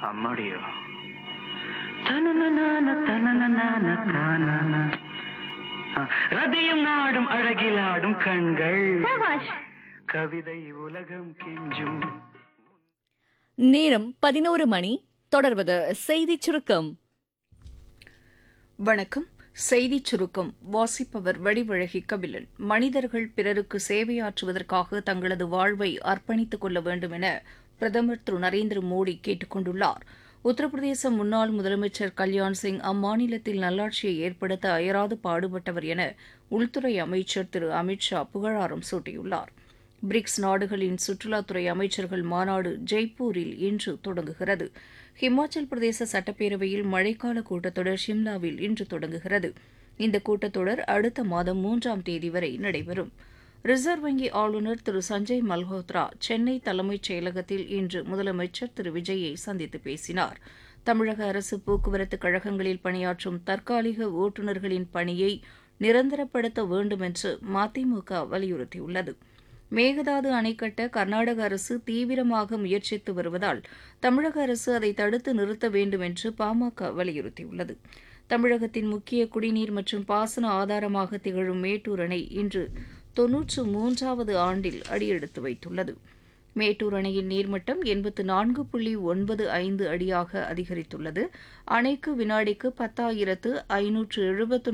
அம்மாடியோ தனனனான தனனனான தானான. ஆ, ரதியும் நாடும் அழகிலாடும் கண்கள் சபாஷ் கவிதை உலகம் கெஞ்சும் நேரம் பதினோரு மணி தொடர்வது செய்திச் சுருக்கம் வணக்கம் செய்திச் சுருக்கம் வாசிப்பவர் வடிவழகி கபிலன் மனிதர்கள் பிறருக்கு சேவையாற்றுவதற்காக தங்களது வாழ்வை அர்ப்பணித்துக் கொள்ள வேண்டும் என பிரதமர் திரு நரேந்திர மோடி கேட்டுக் கொண்டுள்ளார் உத்தரப்பிரதேச முன்னாள் முதலமைச்சர் கல்யாண் சிங் அம்மாநிலத்தில் நல்லாட்சியை ஏற்படுத்த அயராது பாடுபட்டவர் என உள்துறை அமைச்சர் திரு அமித் ஷா புகழாரம் சூட்டியுள்ளார் பிரிக்ஸ் நாடுகளின் சுற்றுலாத்துறை அமைச்சர்கள் மாநாடு ஜெய்ப்பூரில் இன்று தொடங்குகிறது ஹிமாச்சல் பிரதேச சட்டப்பேரவையில் மழைக்கால கூட்டத்தொடர் ஷிம்லாவில் இன்று தொடங்குகிறது இந்த கூட்டத்தொடர் அடுத்த மாதம் மூன்றாம் தேதி வரை நடைபெறும் ரிசர்வ் வங்கி ஆளுநர் திரு சஞ்சய் மல்ஹோத்ரா சென்னை தலைமைச் செயலகத்தில் இன்று முதலமைச்சர் திரு விஜயை சந்தித்து பேசினார் தமிழக அரசு போக்குவரத்து கழகங்களில் பணியாற்றும் தற்காலிக ஓட்டுநர்களின் பணியை நிரந்தரப்படுத்த வேண்டும் என்று மதிமுக வலியுறுத்தியுள்ளது மேகதாது அணை கட்ட கர்நாடக அரசு தீவிரமாக முயற்சித்து வருவதால் தமிழக அரசு அதை தடுத்து நிறுத்த வேண்டும் என்று பாமக வலியுறுத்தியுள்ளது தமிழகத்தின் முக்கிய குடிநீர் மற்றும் பாசன ஆதாரமாக திகழும் மேட்டூர் அணை இன்று தொன்னூற்று மூன்றாவது ஆண்டில் அடியெடுத்து வைத்துள்ளது மேட்டூர் அணையின் நீர்மட்டம் எண்பத்து நான்கு புள்ளி ஒன்பது ஐந்து அடியாக அதிகரித்துள்ளது அணைக்கு வினாடிக்கு பத்தாயிரத்து ஐநூற்று எழுபத்து